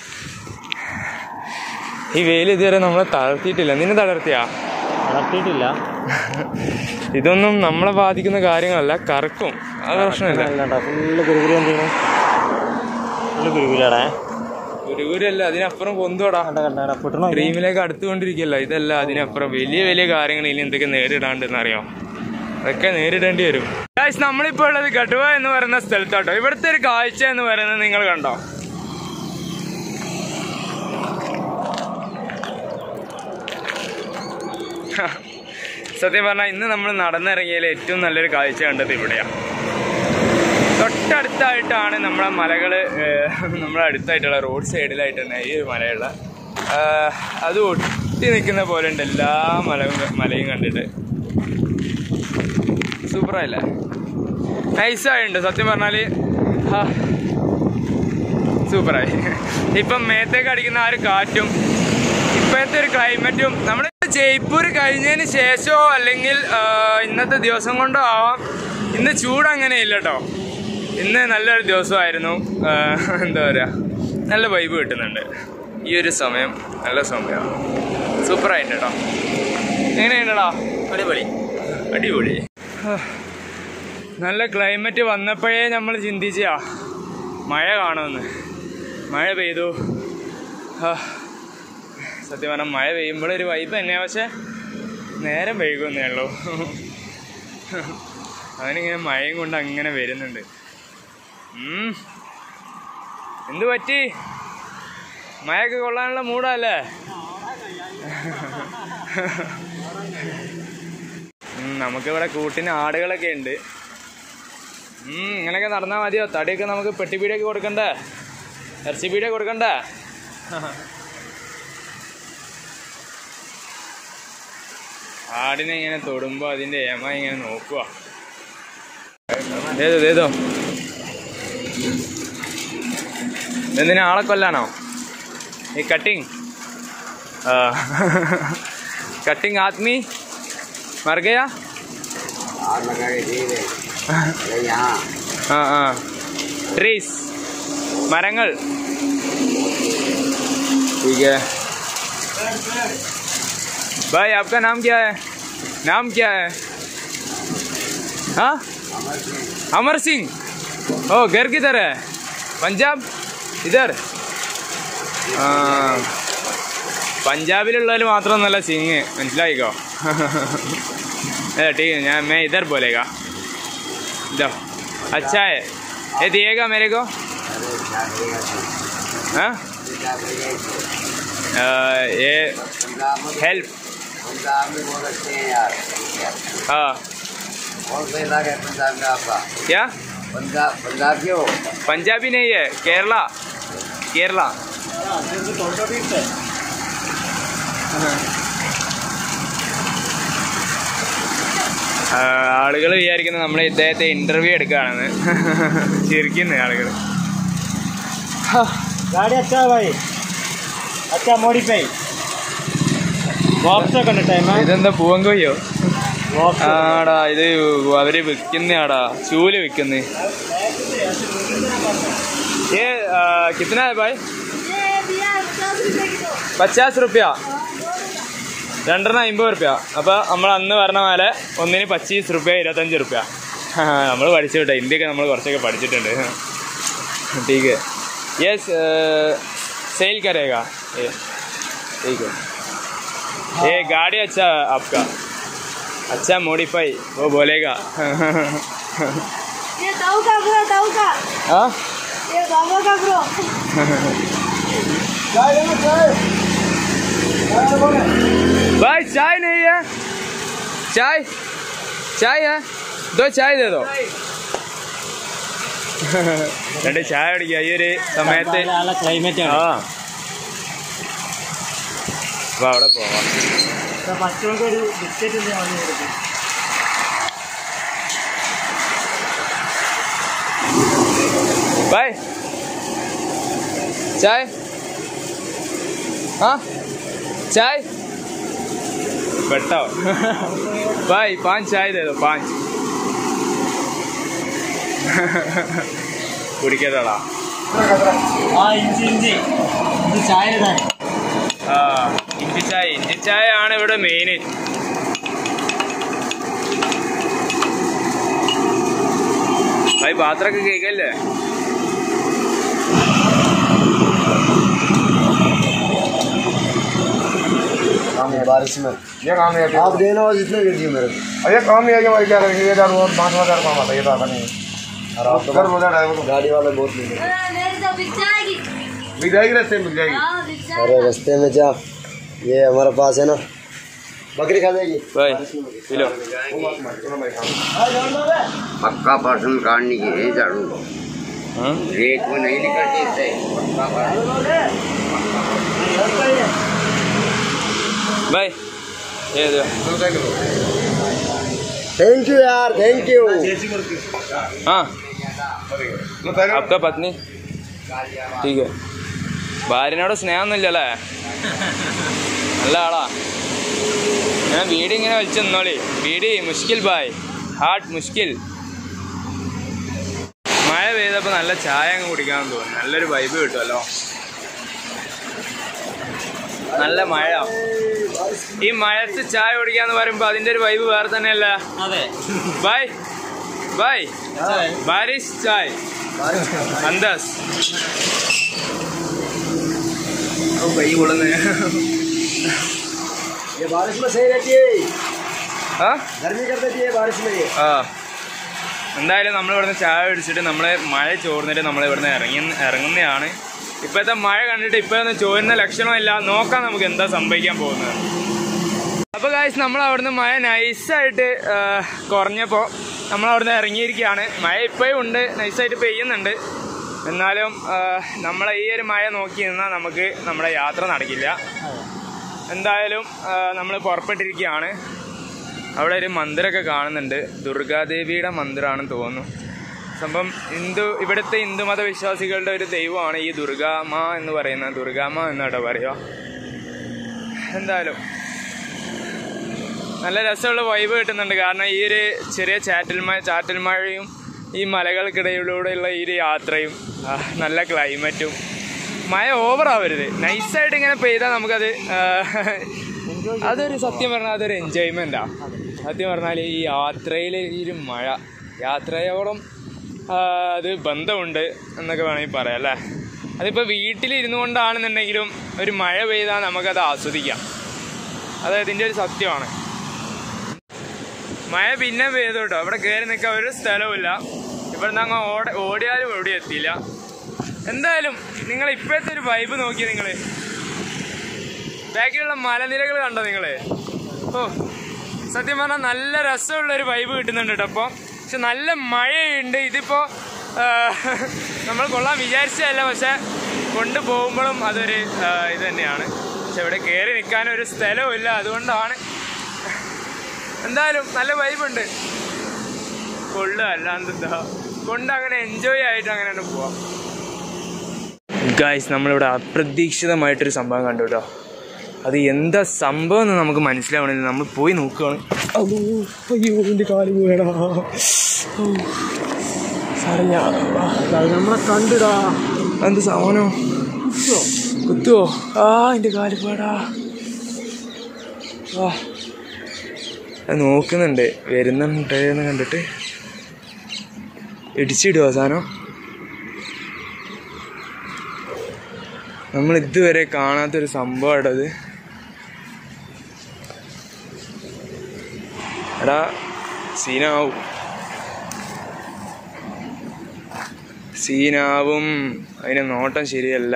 ഈ വെയിൽ ഇതുവരെ നമ്മളെ തളർത്തിയിട്ടില്ല നിന്നെ തളർത്തിയാ നടത്തിയിട്ടില്ല ഇതൊന്നും നമ്മളെ ബാധിക്കുന്ന കാര്യങ്ങളല്ല കറക്കും അത് പ്രശ്നമില്ല ഫുള്ള് ഗുരുഗുരു എന്ത് ചെയ്യണം ഫുള്ള് ഗുരുഗുരാടേ ഗുരുഗുരല്ല അതിനപ്പുറം പൊന്തോടാ കണ്ട കണ്ട പൊട്ടണോ ഡ്രീമിലേക്ക് അടുത്തുകൊണ്ടിരിക്കുകയല്ല ഇതല്ല അതിനപ്പുറം വലിയ വലിയ കാര്യങ്ങൾ ഇനി എന്തൊക്കെ നേരിടാണ്ടെന്ന് അറിയാം അതൊക്കെ നേരിടേണ്ടി വരും ഗായ്സ് നമ്മളിപ്പോൾ ഉള്ളത് കടുവ എന്ന് പറയുന്ന സ്ഥലത്താട്ടോ ഇവിടുത്തെ ഒരു കാഴ്ച എന്ന് പറയുന്നത് നിങ്ങൾ കണ്ടോ സത്യം പറഞ്ഞാൽ ഇന്ന് നമ്മൾ നടന്നിറങ്ങിയതിൽ ഏറ്റവും നല്ലൊരു കാഴ്ച കണ്ടത് ഇവിടെയാണ് തൊട്ടടുത്തായിട്ടാണ് നമ്മളെ മലകള് ഏഹ്, നമ്മളെ അടുത്തായിട്ടുള്ള റോഡ് സൈഡിലായിട്ട് തന്നെ ഈ ഒരു മലയുള്ള ആഹ്, അത് ഒട്ടി നിൽക്കുന്ന പോലെ ഉണ്ട് എല്ലാ മലയും മലയും കണ്ടിട്ട് സൂപ്പറായില്ലേ നൈസായിട്ടുണ്ട് സത്യം പറഞ്ഞാല് ഹാ, സൂപ്പറായി ഇപ്പം മേത്തേക്ക് അടിക്കുന്ന ആ ഒരു കാറ്റും ഇപ്പോഴത്തെ ഒരു ക്ലൈമറ്റും നമ്മൾ ജയ്പൂർ കഴിഞ്ഞതിന് ശേഷമോ അല്ലെങ്കിൽ ആ, ഇന്നത്തെ ദിവസം കൊണ്ടോ ആവാം ഇന്ന് ചൂട് അങ്ങനെയില്ല കേട്ടോ ഇന്ന് നല്ലൊരു ദിവസമായിരുന്നു ആ, എന്താ പറയുക നല്ല വൈബ് കിട്ടുന്നുണ്ട് ഈ ഒരു സമയം നല്ല സമയമാണ് സൂപ്പറായിട്ട് കേട്ടോ എങ്ങനെയുണ്ടടാ അടിപൊളി അടിപൊളി ഹാ. നല്ല ക്ലൈമറ്റ് വന്നപ്പോഴേ നമ്മൾ ചിന്തിച്ചാ മഴ കാണുമെന്ന് മഴ പെയ്തു ഹാ. സത്യം പറഞ്ഞാൽ മഴ പെയ്യുമ്പോഴൊരു വൈബ് തന്നെയാണ് പക്ഷെ നേരം വൈകുന്നേ ഉള്ളൂ അവനിങ്ങനെ മഴയും കൊണ്ട് അങ്ങനെ വരുന്നുണ്ട് ഉം. എന്ത് പറ്റി മഴയൊക്കെ കൊള്ളാനുള്ള മൂടല്ലേ ഉം, നമുക്കിവിടെ കൂട്ടിന് ആടുകളൊക്കെ ഉണ്ട് ഉം, ഇങ്ങനെയൊക്കെ നടന്നാൽ മതിയോ തടിയൊക്കെ നമുക്ക് പെട്ടിപ്പീടിയൊക്കെ കൊടുക്കണ്ടേ ഇറച്ചി പീടിയ കൊടുക്കണ്ടേ ആടിനെ ഇങ്ങനെ തൊടുമ്പോൾ അതിൻ്റെ ഏമ ഇങ്ങനെ നോക്കുക ഏതോ ഏതോ എന്തിനാ ആളെ കൊല്ലാണോ ഈ കട്ടിങ് കട്ടിങ് ആത്മി മർ ഗയാ आग लगा के दे दे अरे यहाँ ആ ആ ട്രീസ് മരങ്ങൾ ठीक है भाई आपका नाम क्या है नाम क्या है हाँ अमर सिंह ओ घर किधर है पंजाब इधर ആ പഞ്ചാബിലുള്ളതിൽ മാത്രമൊന്നല്ല സിംഗ് മനസ്സിലായിക്കോ अरे ठीक है ഞാൻ मैं इधर बोलेगा लो अच्छा है ये दिएगा मेरे को अरे क्या करेगा तू? हाँ क्या करेगा इसको? अ, ये पंजाब में हेल्प पंजाब में बहुत अच्छे हैं यार हाँ कौन सा इलाका है पंजाब का आपका क्या पंजाब पंजाबी हो पंजाबी नहीं है केरला केरला ആളുകൾ വിചാരിക്കുന്നത് നമ്മൾ ഇദ്ദേഹത്തെ ഇന്റർവ്യൂ എടുക്കുകയാണെന്ന് ചിരിക്കുന്ന ആളുകൾ गाड़ी अच्छा है भाई अच्छा मॉडिफाई ബോക്സ് ഒക്കെ ഉണ്ട് ടൈം ഇതെന്താ പൂവൻകൊയ്യോ ബോക്സ് ആടാ ഇത് അവര് വിൽക്കുന്നയാടാ ചൂല് വിൽക്കുന്നേ ഏ കിത്തന ഭായ് ये भैया पचास रुपए किलो പച്ചാസ് റുപ്യ രണ്ടെണ്ണം അമ്പത് റുപ്യ അപ്പൊ നമ്മൾ അന്ന് പറഞ്ഞ പോലെ ഒന്നിന് പച്ചീസ് റുപ്യ ഇരുപത്തഞ്ച് റുപ്യ നമ്മൾ പഠിച്ചു കേട്ടോ ഇന്ത്യക്ക് നമ്മൾ കുറച്ചൊക്കെ പഠിച്ചിട്ടുണ്ട് ठीक है यस सेल करेगा ये ठीक है ये गाड़ी अच्छा है आपका अच्छा मॉडिफाई वो बोलेगा ये ताऊ का ब्रो ताऊ का हाँ ये बाबा का ब्रो भाई चाय नहीं है चाय चाय है दो चाय दे दो രണ്ട് ചായ അടിക്കുക ഈ ഒരു സമയത്ത് നല്ല ക്ലൈമറ്റ് ആ ആണ് അപ്പൊ അവിടെ പോവാം പച്ചവൾക്ക് ഒരു ബിസ്ക്കറ്റ് വാങ്ങി കൊടുക്കും बाय चाय हाँ चाय बताओ भाई पांच चाय दे दो पांच കുടിക്കട്ടാ ആ ഇഞ്ചി ഇഞ്ചി ഇത് ചായ ഇതാണ് ആ ഇഞ്ചി ചായ ഇഞ്ചി ചായ ആണ് ഇവിടെ മെയിൻ ഭായി പാത്രമൊക്കെ കേൾക്കല്ലേ बारिश में ये काम है आप देना और जितने दे दिए मेरे को अरे काम ही है कि भाई क्या करेंगे हजार और पाँच हजार काम आता है ये तो आता नहीं है और आप कर बोला ड्राइवर को गाड़ी वाले बहुत मिले मेरी तो बिक जाएगी मिल जाएगी रस्ते में मिल जाएगी हाँ बिक जाएगी अरे रास्ते में जा ये हमारे पास है ना बकरी खा जाएगी ഭായ് കിലോ पक्का पर्सन काटने की है झाड़ू रेट में नहीं निकलती इससे पक्का पर्सन ഭായ് ഏത് थैंक यू यार थैंक यू हाँ आपका पत्नी ठीक है ഭാര്യനോട് സ്നേഹമൊന്നുമില്ലല്ലേ നല്ല ആളാ ഞാൻ വീട് ഇങ്ങനെ വലിച്ചു നിന്നോളി വീട് മുഷ്കിൽ ബായ് ഹാർട്ട് മുഷ്കിൽ മഴ പെയ്തപ്പോൾ നല്ല ചായ അങ്ങ് കുടിക്കാൻ തോന്നി നല്ലൊരു വൈബ് കിട്ടുമല്ലോ നല്ല മഴ ഈ മഴത്ത് ചായ കുടിക്കാന്ന് പറയുമ്പോൾ അതിന്റെ ഒരു വൈബ് വേറെ തന്നെയല്ലേ അതെ बाय बाय बारिश चाय अंदाज ओ भाई बोलने ये बारिश में सही रहती है हाँ गर्मी कर देती है बारिश में ये ആ എന്തായാലും നമ്മൾ ഇവിടുന്ന് ചായ പിടിച്ചിട്ട് നമ്മളെ മഴ ചോർന്നിട്ട് നമ്മൾ ഇവിടുന്ന് ഇറങ്ങി ഇറങ്ങുന്നതാണ് ഇപ്പോഴത്തെ മഴ കണ്ടിട്ട് ഇപ്പോഴൊന്നും ചോരുന്ന ലക്ഷണമില്ല നോക്കാം നമുക്ക് എന്താ സംഭവിക്കാൻ പോകുന്നത് അപ്പോൾ കാശ് നമ്മൾ അവിടുന്ന് മഴ നൈസായിട്ട് കുറഞ്ഞപ്പോൾ നമ്മൾ അവിടുന്ന് ഇറങ്ങിയിരിക്കുകയാണ് മഴ ഇപ്പോഴും ഉണ്ട് നൈസായിട്ട് പെയ്യുന്നുണ്ട് എന്നാലും ആ, നമ്മളെ ഈ ഒരു മഴ നോക്കി നിന്നാൽ നമുക്ക് നമ്മുടെ യാത്ര നടക്കില്ല എന്തായാലും നമ്മൾ പുറപ്പെട്ടിരിക്കുകയാണ് അവിടെ ഒരു മന്ദിരമൊക്കെ കാണുന്നുണ്ട് ദുർഗാദേവിയുടെ മന്ദിരമാണെന്ന് തോന്നുന്നു സംഭവം ഹിന്ദു ഇവിടുത്തെ ഹിന്ദുമത വിശ്വാസികളുടെ ഒരു ദൈവമാണ് ഈ ദുർഗാമ എന്ന് പറയുന്നത് ദുർഗാമ എന്നാട്ടോ പറയുക എന്തായാലും നല്ല രസമുള്ള വൈബ് കിട്ടുന്നുണ്ട് കാരണം ഈ ഒരു ചെറിയ ചാറ്റൽ മഴ ചാറ്റൽ മഴയും ഈ മലകൾക്കിടയിലൂടെയുള്ള ഈ ഒരു യാത്രയും ആ, നല്ല ക്ലൈമറ്റും മഴ ഓവർ ആവരുത് നൈസായിട്ട് ഇങ്ങനെ പെയ്താൽ നമുക്കത് ആ, അതൊരു സത്യം പറഞ്ഞാൽ അതൊരു എൻജോയ്മെൻറ്റാ സത്യം പറഞ്ഞാൽ ഈ യാത്രയിൽ ഈ ഒരു മഴ യാത്രയോളം ആ, അത് ബന്ധമുണ്ട് എന്നൊക്കെ വേണമെങ്കിൽ പറയാം അല്ലേ അതിപ്പോൾ വീട്ടിലിരുന്നു കൊണ്ടാണെന്നുണ്ടെങ്കിലും ഒരു മഴ പെയ്താൽ നമുക്കത് ആസ്വദിക്കാം അത് ഇതിൻ്റെ ഒരു സത്യമാണ് മഴ പിന്നെ പെയ്തു കേട്ടോ അവിടെ കയറി നിൽക്കാൻ ഒരു സ്ഥലവുമില്ല ഇവിടുന്ന് അങ്ങ് ഓട ഓടിയാലും എവിടെ എത്തിയില്ല എന്തായാലും നിങ്ങൾ ഇപ്പോഴത്തെ ഒരു വൈബ് നോക്കി നിങ്ങൾ ബാക്കിലുള്ള മലനിരകൾ കണ്ടോ നിങ്ങൾ ഓ സത്യം പറഞ്ഞാൽ നല്ല രസമുള്ള ഒരു വൈബ് കിട്ടുന്നുണ്ട് കേട്ടോ അപ്പോൾ പക്ഷെ നല്ല മഴയുണ്ട് ഇതിപ്പോ ആ, നമ്മൾ കൊള്ളാൻ വിചാരിച്ചതല്ല പക്ഷെ കൊണ്ടുപോകുമ്പോഴും അതൊരു ആ, ഇത് തന്നെയാണ് പക്ഷെ ഇവിടെ കയറി നിൽക്കാൻ ഒരു സ്ഥലവും ഇല്ല അതുകൊണ്ടാണ് എന്തായാലും നല്ല വൈബുണ്ട് കൊള്ളുക അല്ലാണ്ട് എന്താ കൊണ്ട് അങ്ങനെ എൻജോയ് ആയിട്ട് അങ്ങനെ തന്നെ പോവാം ഗായ്സ് നമ്മളിവിടെ അപ്രതീക്ഷിതമായിട്ടൊരു സംഭവം കണ്ടു കേട്ടോ അത് എന്താ സംഭവം എന്ന് നമുക്ക് മനസ്സിലാവണില്ല നമ്മൾ പോയി നോക്കുകയാണ് അതോ അയ്യോ എൻ്റെ കാല് പോയടാ നമ്മളെ കണ്ടിടാ എന്ത് സാധനം കുത്തുവോ ആ എൻ്റെ കാല് പോയടാ ആ അത് നോക്കുന്നുണ്ട് വരുന്നുണ്ട് എന്ന് കണ്ടിട്ട് ഇടിച്ചിടുവോ സാധനം നമ്മൾ ഇതുവരെ കാണാത്തൊരു സംഭവമാണ് അത് എടാ സീനാവും സീനാവും അതിന്റെ നോട്ടം ശരിയല്ല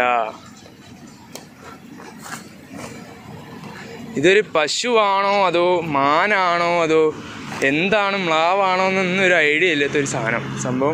ഇതൊരു പശുവാണോ അതോ മാനാണോ അതോ എന്താണ് മ്ലാവാണോ എന്നൊന്നും ഒരു ഐഡിയ ഇല്ലാത്ത ഒരു സാധനം സംഭവം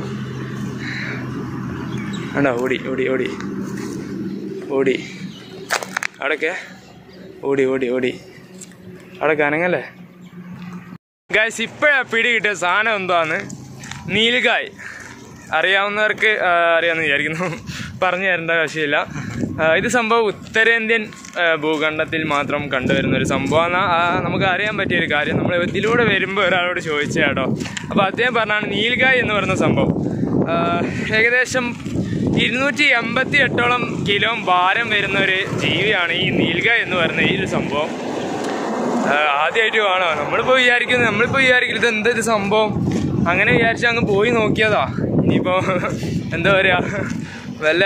ആണ്ടോ ഓടി ഓടി ഓടി ഓടി അവിടൊക്കെ ഓടി ഓടി ഓടി അവിടെ അനങ്ങല്ലേ ഗായ്സ് ഇപ്പോഴാ പിടി കിട്ടിയ സാധനം എന്താന്ന് നീലുകായ് അറിയാവുന്നവർക്ക് ആ, അറിയാമെന്ന് വിചാരിക്കുന്നു പറഞ്ഞു തരേണ്ട ആവശ്യമില്ല ആ, ഇത് സംഭവം ഉത്തരേന്ത്യൻ ആ, ഭൂഖണ്ഡത്തിൽ മാത്രം കണ്ടുവരുന്ന ഒരു സംഭവമാണ് നമുക്ക് അറിയാൻ പറ്റിയ ഒരു കാര്യം നമ്മൾ ഇതിലൂടെ വരുമ്പോൾ ഒരാളോട് ചോദിച്ചത് കേട്ടോ അപ്പോൾ അദ്ദേഹം പറഞ്ഞാണ് നീൽഗായ് എന്ന് പറയുന്ന സംഭവം ആ, ഏകദേശം ഇരുന്നൂറ്റി എൺപത്തി എട്ടോളം കിലോ ഭാരം വരുന്ന ഒരു ജീവിയാണ് ഈ നീൽഗായ് എന്ന് പറയുന്ന ഈ ഒരു സംഭവം ആദ്യമായിട്ട് കാണാം നമ്മളിപ്പോ വിചാരിക്കുന്നത് നമ്മളിപ്പോ വിചാരിക്കുന്നത് ഇത് എന്താ ഇത് സംഭവം അങ്ങനെ വിചാരിച്ച് അങ്ങ് പോയി നോക്കിയതാ ഇനിയിപ്പോ എന്താ പറയാ വല്ല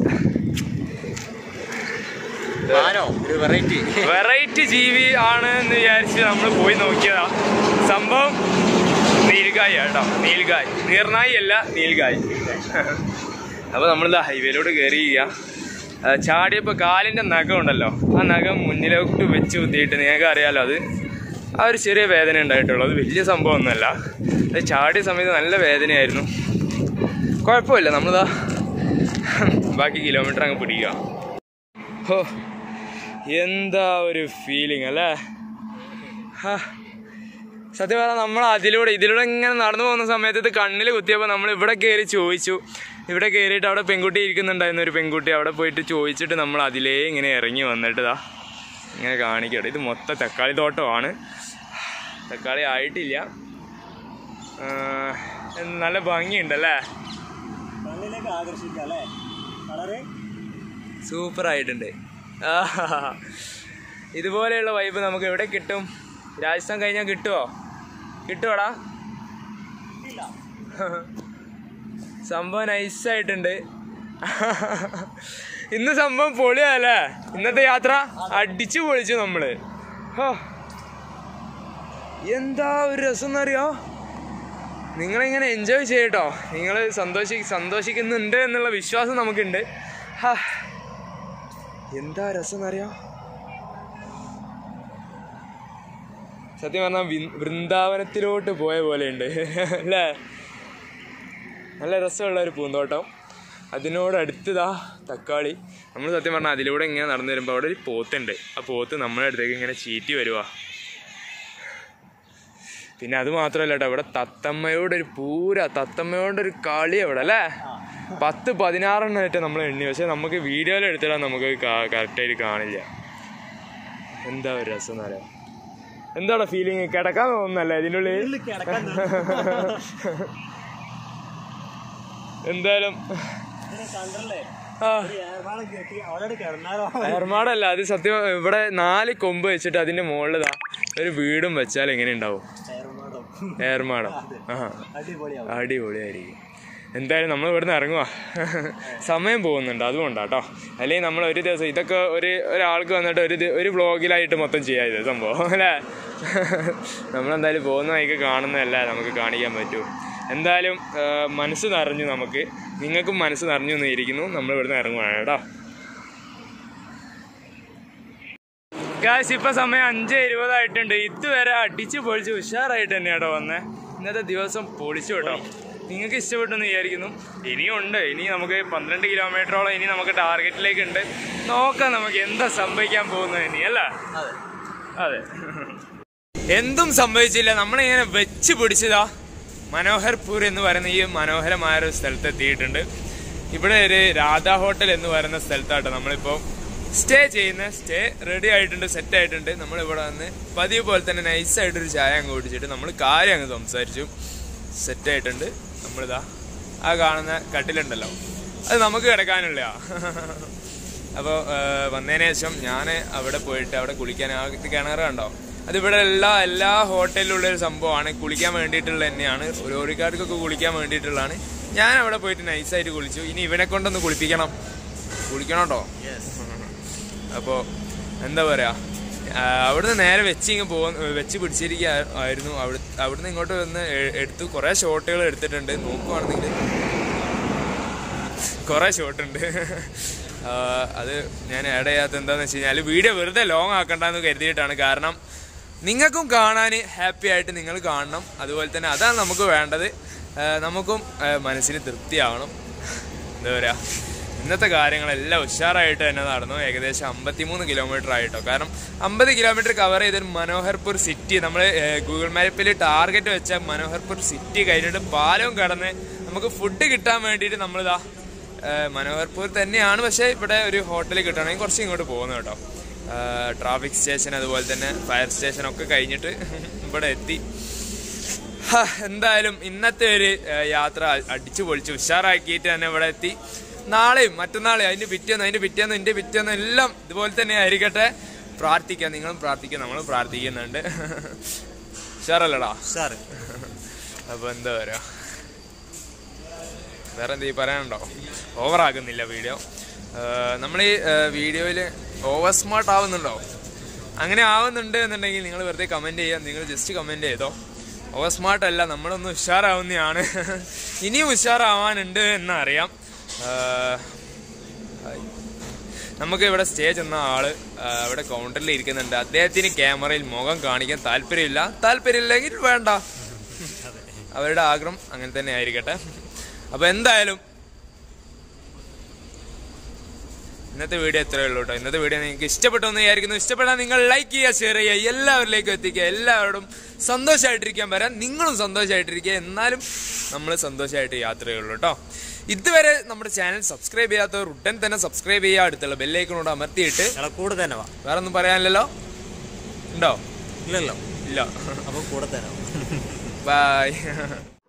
ആനോ ഒരു വെറൈറ്റി വെറൈറ്റി ജീവി ആണ് എന്ന് വിചാരിച്ച് നമ്മൾ പോയി നോക്കിയതാ സംഭവം നീൽഗായ് കേട്ടോ നീൽഗായ് നീർനായി അല്ല നീൽഗായ് അപ്പൊ നമ്മളിതാ ഹൈവേയിലോട്ട് കയറിയിരിക്കുക ചാടിയപ്പോൾ കാലിന്റെ നഖം ഉണ്ടല്ലോ ആ നഖം മുന്നിലോട്ട് വെച്ച് കുത്തിയിട്ട് നിങ്ങൾക്ക് അറിയാലോ അത് ആ ഒരു ചെറിയ വേദന ഉണ്ടായിട്ടുള്ളൂ അത് വലിയ സംഭവമൊന്നുമല്ല അത് ചാടിയ സമയത്ത് നല്ല വേദനയായിരുന്നു കുഴപ്പമില്ല നമ്മളിതാ ബാക്കി കിലോമീറ്റർ അങ്ങ് പിടിക്കുക ഹോ എന്താ ഒരു ഫീലിംഗ് അല്ലേ ഹാ. സത്യം പറഞ്ഞാൽ നമ്മൾ അതിലൂടെ ഇതിലൂടെ ഇങ്ങനെ നടന്നു പോകുന്ന സമയത്ത് ഇത് കണ്ണിൽ കുത്തിയപ്പോൾ നമ്മൾ ഇവിടെ കയറി ചോദിച്ചു ഇവിടെ കയറിയിട്ട് അവിടെ പെൺകുട്ടി ഇരിക്കുന്നുണ്ടായിരുന്നു ഒരു പെൺകുട്ടി അവിടെ പോയിട്ട് ചോദിച്ചിട്ട് നമ്മൾ അതിലേ ഇങ്ങനെ ഇറങ്ങി വന്നിട്ട് ഇതാ ഇങ്ങനെ കാണിക്കട്ടെ ഇത് മൊത്തം തക്കാളി തോട്ടമാണ് തക്കാളി ആയിട്ടില്ല ആ, നല്ല ഭംഗിയുണ്ടല്ലേ കണ്ണിലേക്ക് ആകർഷിക്കാം അല്ലേ കളറ് സൂപ്പർ ആയിട്ടുണ്ട് ആഹാ. ഇതുപോലെയുള്ള വൈബ് നമുക്ക് എവിടെ കിട്ടും രാജസ്ഥാൻ കഴിഞ്ഞാൽ കിട്ടുമോ കിട്ടുമോടാ സംഭവം നൈസായിട്ടുണ്ട് ഇന്ന് സംഭവം പൊളിയല്ലേ ഇന്നത്തെ യാത്ര അടിച്ചു പൊളിച്ചു നമ്മള് ഹോ. എന്താ ഒരു രസം എന്നറിയോ നിങ്ങളിങ്ങനെ എൻജോയ് ചെയ്യട്ടോ നിങ്ങൾ സന്തോഷി സന്തോഷിക്കുന്നുണ്ട് എന്നുള്ള വിശ്വാസം നമുക്കുണ്ട് ഹാ. എന്താ രസം എന്നറിയോ സത്യം പറഞ്ഞാൽ വി- വൃന്ദാവനത്തിലോട്ട് പോയ പോലെയുണ്ട് അല്ലേ നല്ല രസമുള്ള ഒരു പൂന്തോട്ടം അതിനോട് അടുത്തതാ തക്കാളി നമ്മൾ സത്യം പറഞ്ഞാൽ അതിലൂടെ ഇങ്ങനെ നടന്നു വരുമ്പോൾ അവിടെ ഒരു പോത്തുണ്ട് ആ പോത്ത് നമ്മുടെ അടുത്തേക്ക് ഇങ്ങനെ ചീറ്റി വരുവാ പിന്നെ അത് മാത്രമല്ല കേട്ടോ ഇവിടെ തത്തമ്മയോട് ഒരു പൂര തത്തമ്മയോട് ഒരു കളി അവിടെ അല്ലേ പത്ത് പതിനാറെണ്ണമായിട്ട് നമ്മൾ എണ്ണി പക്ഷെ നമുക്ക് വീഡിയോയിൽ എടുത്തിടാൻ നമുക്ക് കറക്റ്റായിട്ട് കാണില്ല എന്താ ഒരു രസം എന്ന് പറയാം എന്താണ് ഫീലിംഗ് കിടക്കാൻ തോന്നുന്നല്ലേ ഇതിൻ്റെ ഉള്ളിൽ കിടക്കാൻ എന്തായാലും കണ്ടല്ലേ ആ ഒരു ഏർവാളം കെട്ടി അവിടെ കിടന്നാലോ ഏർമാടല്ല അത് സത്യം ഇവിടെ നാല് കൊമ്പ് വെച്ചിട്ട് അതിന്റെ മുകളിലിതാ ഒരു വീടും വെച്ചാൽ എങ്ങനെ ഉണ്ടാവും ഏർമാടം ഏർമാടം ആ അടിപൊളിയാവും അടിപൊളിയായിരിക്കും എന്തായാലും നമ്മൾ ഇവിടുന്ന് ഇറങ്ങുക സമയം പോകുന്നുണ്ട് അതുകൊണ്ടാട്ടോ അല്ലെങ്കിൽ നമ്മൾ ഒരു ദിവസം ഇതൊക്കെ ഒരു ഒരാൾക്ക് വന്നിട്ട് ഒരു ദി- ഒരു വ്ളോഗിലായിട്ട് മൊത്തം ചെയ്യാം ഇത് സംഭവം അല്ലേ നമ്മളെന്തായാലും പോകുന്ന വഴിക്ക് കാണുന്നതല്ല നമുക്ക് കാണിക്കാൻ പറ്റൂ എന്തായാലും ആ, മനസ്സ് നിറഞ്ഞു നമുക്ക് നിങ്ങൾക്കും മനസ്സ് നിറഞ്ഞു എന്നിരിക്കുന്നു നമ്മൾ ഇവിടുന്ന് ഇറങ്ങുവാണ് കേട്ടോ ഗായ്സ് ഇപ്പൊ സമയം അഞ്ച് ഇരുപതായിട്ടുണ്ട് ഇതുവരെ അടിച്ച് പൊളിച്ച് ഉഷാറായിട്ട് തന്നെയാട്ടോ വന്നേ ഇന്നത്തെ ദിവസം പൊളിച്ചു കേട്ടോ നിങ്ങൾക്ക് ഇഷ്ടപ്പെട്ടെന്ന് വിചാരിക്കുന്നു ഇനിയും ഉണ്ട് ഇനി നമുക്ക് പന്ത്രണ്ട് കിലോമീറ്ററോളം ഇനി നമുക്ക് ടാർഗറ്റിലേക്ക് ഉണ്ട് നോക്കാം നമുക്ക് എന്താ സംഭവിക്കാൻ പോകുന്നത് ഇനി അല്ല അതെ എന്തും സംഭവിച്ചില്ല നമ്മളിങ്ങനെ വെച്ച് പിടിച്ചതാ മനോഹർപൂർ എന്ന് പറയുന്ന ഈ മനോഹരമായ ഒരു സ്ഥലത്ത് എത്തിയിട്ടുണ്ട് ഇവിടെ ഒരു രാധാ ഹോട്ടൽ എന്ന് പറയുന്ന സ്ഥലത്താട്ടോ നമ്മളിപ്പോ സ്റ്റേ ചെയ്യുന്ന സ്റ്റേ റെഡി ആയിട്ടുണ്ട് സെറ്റ് ആയിട്ടുണ്ട് നമ്മൾ ഇവിടെ വന്ന് പതിവ് പോലെ തന്നെ നൈസായിട്ടൊരു ചായ അങ്ങ് കുടിച്ചിട്ട് നമ്മൾ കാര്യം അങ്ങ് സംസാരിച്ചു സെറ്റ് ആയിട്ടുണ്ട് നമ്മളിതാ ആ കാണുന്ന കട്ടിലുണ്ടല്ലോ അത് നമുക്ക് കിടക്കാനുള്ള അപ്പോൾ വന്നതിന് ശേഷം ഞാൻ അവിടെ പോയിട്ട് അവിടെ കുളിക്കാൻ ആ കിണർ കണ്ടോ അതിവിടെ എല്ലാ എല്ലാ ഹോട്ടലിലുള്ള ഒരു സംഭവമാണ് കുളിക്കാൻ വേണ്ടിയിട്ടുള്ള തന്നെയാണ് ലോറിക്കാർക്കൊക്കെ കുളിക്കാൻ വേണ്ടിയിട്ടുള്ളതാണ് ഞാൻ അവിടെ പോയിട്ട് നൈസായിട്ട് കുളിച്ചു ഇനി ഇവനെ കൊണ്ടൊന്ന് കുളിപ്പിക്കണം കുളിക്കണം കേട്ടോ അപ്പോൾ എന്താ പറയാ ആ, അവിടുന്ന് നേരെ വെച്ച് ഇങ്ങ് പോകുന്ന വെച്ച് പിടിച്ചിരിക്കുക ആയിരുന്നു അവിടെ അവിടുന്ന് ഇങ്ങോട്ട് വന്ന് എ- എടുത്തു കുറേ ഷോട്ടുകൾ എടുത്തിട്ടുണ്ട് നോക്കുവാണെന്നെങ്കിൽ കുറേ ഷോട്ട് ഉണ്ട് ആ, അത് ഞാൻ ആഡ് ചെയ്യാത്ത എന്താന്ന് വെച്ച് കഴിഞ്ഞാൽ വീഡിയോ വെറുതെ ലോങ് ആക്കണ്ടെന്ന് കരുതിയിട്ടാണ് കാരണം നിങ്ങൾക്കും കാണാൻ ഹാപ്പി ആയിട്ട് നിങ്ങൾ കാണണം അതുപോലെ തന്നെ അതാണ് നമുക്ക് വേണ്ടത് ആ, നമുക്കും ആ, മനസ്സിന് തൃപ്തിയാവണം എന്താ പറയുക ഇന്നത്തെ കാര്യങ്ങളെല്ലാം ഉഷാറായിട്ട് തന്നെ നടന്നു ഏകദേശം അമ്പത്തിമൂന്ന് കിലോമീറ്റർ ആയിട്ടോ കാരണം അമ്പത് കിലോമീറ്റർ കവർ ചെയ്തൊരു മനോഹർപൂർ സിറ്റി നമ്മൾ ഗൂഗിൾ മാപ്പിൽ ടാർഗറ്റ് വെച്ച മനോഹർപൂർ സിറ്റി കഴിഞ്ഞിട്ട് പാലവും കടന്ന് നമുക്ക് ഫുഡ് കിട്ടാൻ വേണ്ടിയിട്ട് നമ്മളിതാ ഏഹ് മനോഹർപൂർ തന്നെയാണ് പക്ഷേ ഇവിടെ ഒരു ഹോട്ടൽ കിട്ടണമെങ്കിൽ കുറച്ച് ഇങ്ങോട്ട് പോകുന്നു കേട്ടോ ട്രാഫിക് സ്റ്റേഷൻ അതുപോലെ തന്നെ ഫയർ സ്റ്റേഷൻ ഒക്കെ കഴിഞ്ഞിട്ട് ഇവിടെ എത്തി ഹാ, എന്തായാലും ഇന്നത്തെ ഒരു ഏഹ്, യാത്ര അടിച്ചു പൊളിച്ചു ഉഷാറാക്കിയിട്ട് തന്നെ ഇവിടെ എത്തി നാളെയും മറ്റന്നാളെയും അതിന്റെ പിറ്റേന്ന് അതിന്റെ പിറ്റേന്ന് ഇതിന്റെ പിറ്റേന്ന് എല്ലാം ഇതുപോലെ തന്നെ ആയിരിക്കട്ടെ പ്രാർത്ഥിക്കാം നിങ്ങളും പ്രാർത്ഥിക്കാം നമ്മളും പ്രാർത്ഥിക്കുന്നുണ്ട് ഉഷാറല്ലടാ സാറ് അപ്പൊ എന്താ പറയാ വേറെ എന്തെങ്കിലും പറയാനുണ്ടോ ഓവറാകുന്നില്ല വീഡിയോ നമ്മൾ ഈ വീഡിയോയിൽ ഓവർ സ്മാർട്ട് ആവുന്നുണ്ടോ അങ്ങനെ ആവുന്നുണ്ട് എന്നുണ്ടെങ്കിൽ നിങ്ങൾ വെറുതെ കമൻറ്റ് ചെയ്യാം നിങ്ങൾ ജസ്റ്റ് കമൻറ്റ് ചെയ്തോ ഓവർ സ്മാർട്ട് അല്ല നമ്മളൊന്ന് ഉഷാറാവുന്നതാണ് ഇനിയും ഉഷാറാവാനുണ്ട് എന്നറിയാം ഏഹ്, നമുക്ക് ഇവിടെ സ്റ്റേ ചെന്ന ആള് ആ, അവിടെ കൗണ്ടറിൽ ഇരിക്കുന്നുണ്ട് അദ്ദേഹത്തിന് ക്യാമറയിൽ മുഖം കാണിക്കാൻ താല്പര്യമില്ല താല്പര്യമില്ലെങ്കിൽ വേണ്ട അവരുടെ ആഗ്രഹം അങ്ങനെ തന്നെ ആയിരിക്കട്ടെ അപ്പൊ എന്തായാലും ഇന്നത്തെ വീഡിയോ എത്രയേ ഉള്ളൂ കേട്ടോ ഇന്നത്തെ വീഡിയോ നിങ്ങൾക്ക് ഇഷ്ടപ്പെട്ടു എന്ന് വിചാരിക്കുന്നു ഇഷ്ടപ്പെട്ടാൽ നിങ്ങൾ ലൈക്ക് ചെയ്യുക ഷെയർ ചെയ്യുക എല്ലാവരിലേക്കും എത്തിക്കുക എല്ലാവരോടും സന്തോഷമായിട്ടിരിക്കാൻ വരാൻ നിങ്ങളും സന്തോഷമായിട്ടിരിക്കുക എന്നാലും നമ്മൾ സന്തോഷമായിട്ട് യാത്ര ചെയ്യുള്ളൂ കേട്ടോ ഇതുവരെ നമ്മുടെ ചാനൽ സബ്സ്ക്രൈബ് ചെയ്യാത്തവർ ഉടൻ തന്നെ സബ്സ്ക്രൈബ് ചെയ്യുക അടുത്തുള്ള ബെല്ലൈക്കണോട് അമർത്തിയിട്ട് ഞങ്ങളെ കൂടെ തന്നെ വാ വേറെ ഒന്നും പറയാനില്ലല്ലോ ഉണ്ടോ ഇല്ലല്ലോ ഇല്ല അപ്പൊ കൂടെ തന്നെ വാ. ബൈ